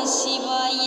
சிவாய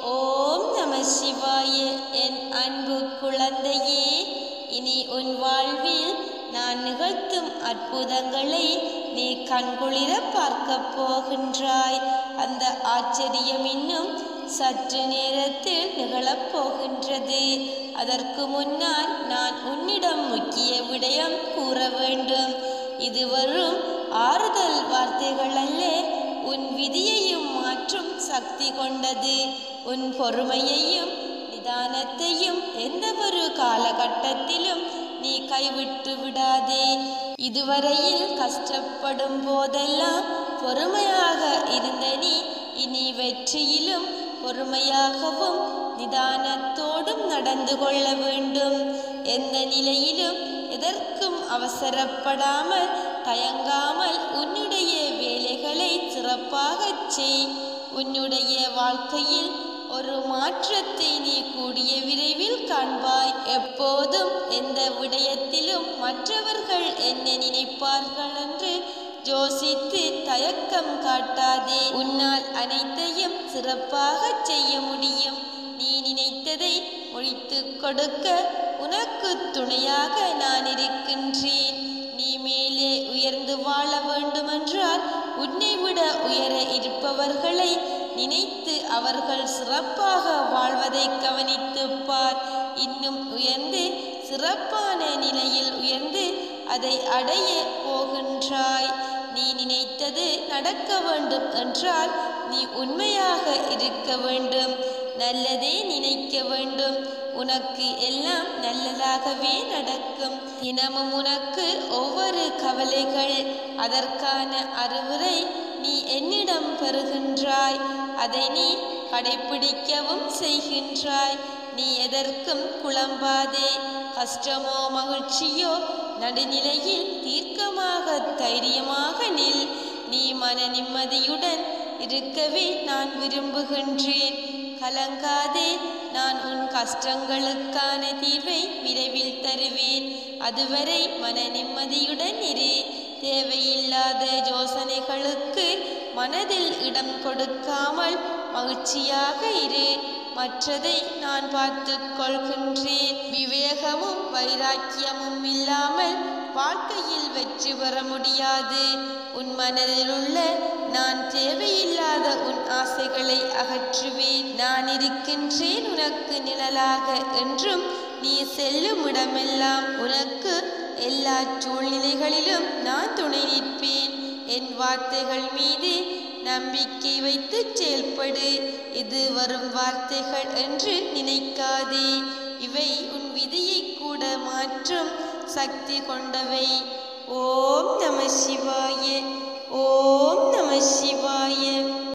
ஓம் நம சிவாய என் அன்பு குழந்தையே இனி உன் வாழ்வில் நான் நிகழ்த்தும் அற்புதங்களை நீ கண்குளிர பார்க்கப் போகின்றாய் அந்த ஆச்சரியம் இன்னும் சற்று நேரத்தில் நிகழப் போகின்றது அதற்கு முன்னால் நான் உன்னிடம் முக்கிய விடயம் கூற வேண்டும் இது வரும் ஆறுதல் வார்த்தைகள் அல்ல உன் விதியையும் மாற்றும் சக்தி கொண்டது உன் பொறுமையையும் நிதானத்தையும் எந்த ஒரு காலகட்டத்திலும் நீ கைவிட்டு விடாதே இதுவரையில் கஷ்டப்படும் போதெல்லாம் பொறுமையாக இருந்த நீ இனி வெற்றியிலும் பொறுமையாகவும் நிதானத்தோடும் நடந்து கொள்ள வேண்டும் எந்த நிலையிலும் எதற்கும் அவசரப்படாமல் தயங்காமல் உன்னுடைய வேலைகளை சிறப்பாகச் செய் உன்னுடைய வாழ்க்கையில் ஒரு மாற்றத்தை நீ கூடிய விரைவில் காண்பாய் எப்போதும் எந்த விடயத்திலும் மற்றவர்கள் என்ன நினைப்பார்கள் என்று யோசித்து தயக்கம் காட்டாதே உன்னால் அனைத்தையும் சிறப்பாக செய்ய முடியும் நீ நினைத்ததை முடித்து கொடுக்க உனக்கு துணையாக நான் இருக்கின்றேன் நீ மேலே உயர்ந்து வாழ வேண்டுமென்றால் உன்னை விட உயர இருப்பவர்களை நினைத்து அவர்கள் சிறப்பாக வாழ்வதை கவனித்து பார் இன்னும் உயர்ந்து சிறப்பான நிலையில் உயர்ந்து அதை அடைய போகின்றாய் நீ நினைத்தது நடக்க வேண்டும் என்றால் நீ உண்மையாக இருக்க வேண்டும் நல்லதே நினைக்க வேண்டும் உனக்கு எல்லாம் நல்லதாகவே நடக்கும் தினமும் உனக்கு ஒவ்வொரு கவலைகள் அதற்கான அறிவுரை நீ என்னிடம் பெறுகின்றாய் அதை நீ கடைபிடிக்கவும் செய்கின்றாய் நீ எதற்கும் குழம்பாதே கஷ்டமோ மகிழ்ச்சியோ நடுநிலையில் தீர்க்கமாக தைரியமாக நில் நீ மன நிம்மதியுடன் இருக்கவே நான் விரும்புகின்றேன் கலங்காதே நான் உன் கஷ்டங்களுக்கான தீர்வை விரைவில் தருவேன் அதுவரை மன நிம்மதியுடன் இரு தேவையில்லாத யோசனைகளுக்கு மனதில் இடம் கொடுக்காமல் மகிழ்ச்சியாக இரு மற்றதை நான் பார்த்து கொள்கின்றேன் விவேகமும் வைராக்கியமும் இல்லாமல் வாழ்க்கையில் வெற்றி பெற முடியாது உன் மனதில் உள்ள நான் தேவையில்லாத உன் ஆசைகளை அகற்றுவேன் நான் இருக்கின்றேன் உனக்கு நிழலாக என்றும் நீ செல்லும் இடமெல்லாம் உனக்கு எல்லா சூழ்நிலைகளிலும் நான் துணை நிற்பேன் என் வார்த்தைகள் மீது நம்பிக்கை வைத்து செயல்படு இது வரும் வார்த்தைகள் என்று நினைக்காதே இவை உன் விதியை கூட மாற்றும் சக்தி கொண்டவை ஓம் நம